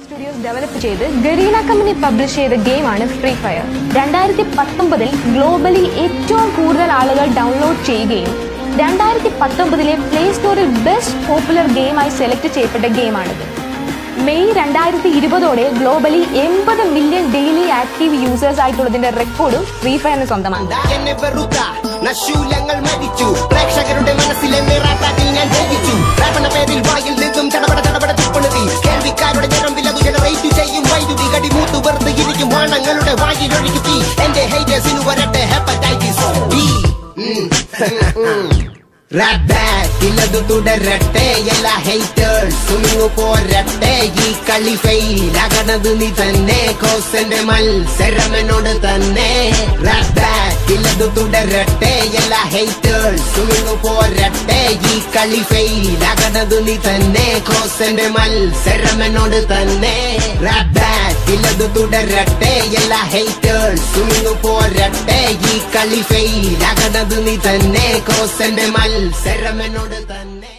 studios develop ചെയ്ത് ഗരീന company publish ചെയ്ത ഗെയിമാണ് ഫ്രീ ഫയർ രണ്ടായിരത്തി പത്തൊമ്പതിൽ ഗ്ലോബലി ഏറ്റവും കൂടുതൽ ആളുകൾ ഡൗൺലോഡ് ചെയ്യുകയും രണ്ടായിരത്തി പത്തൊമ്പതിലെ പ്ലേ സ്റ്റോറിൽ ബെസ്റ്റ് പോപ്പുലർ ഗെയിമായി സെലക്ട് ചെയ്യപ്പെട്ട ഗെയിമാണിത് മെയ് രണ്ടായിരത്തി ഇരുപതോടെ ഗ്ലോബലി എൺപത് മില്യൺ ഡെയിലി ആക്റ്റീവ് യൂസേഴ്സ് ആയിട്ടുള്ളതിന്റെ റെക്കോർഡും ഫ്രീ ഫയറിന് സ്വന്തമാണ് എന്നെ വെറുത്ത നശൂലങ്ങൾ മരിച്ചു പ്രേക്ഷകരുടെ മനസ്സിലെ നിറാക്കാട്ടിൽ ഞാൻ ജയിച്ചു റാപ്പണ പേരിൽ വായിൽ നിന്നും ചടപട ചടപട ചുപ്പണതി കേൾവിക്കാരുടെ ജനം വിലതു ജനറേറ്റ് ചെയ്യും വൈദ്യുതി കടി മൂത്തു വെറുതെ ഇരിക്കും വാണങ്ങളുടെ വായിൽ ഒഴുകി എന്റെ ഹൈറ്റേഴ്സിന് വരട്ടെ ഹെപ്പറ്റൈറ്റിസ് ബി റാപ്പ് ബാക്ക് ഇല്ലതു തുടരട്ടെ എല്ലാ ഹേറ്റേഴ്സും ഇങ്ങു പോരട്ടെ ഈ കളി ഫെയിൽ ആകണത് നീ തന്നെ കോസന്റെ മത്സരം എന്നോട് തന്നെ റാപ്പ് ബാക്ക് ഇല്ലതു തുടരട്ടെ എല്ലാ ഹേറ്റേഴ്സും ഇങ്ങു പോരട്ടെ ഈ കളി ഫെയിൽ ആകണത് നീ തന്നെ കോസന്റെ മത്സരം എന്നോട് തന്നെ റാപ്പ് ബാക്ക് ഇല്ലതു തുടരട്ടെ എല്ലാ ഹേറ്റേഴ്സും ഇങ്ങു പോരട്ടെ ഈ കളി ഫെയിൽ ആകണത് നീ തന്നെ കോസന്റെ മത്സരം എന്നോട് തന്നെ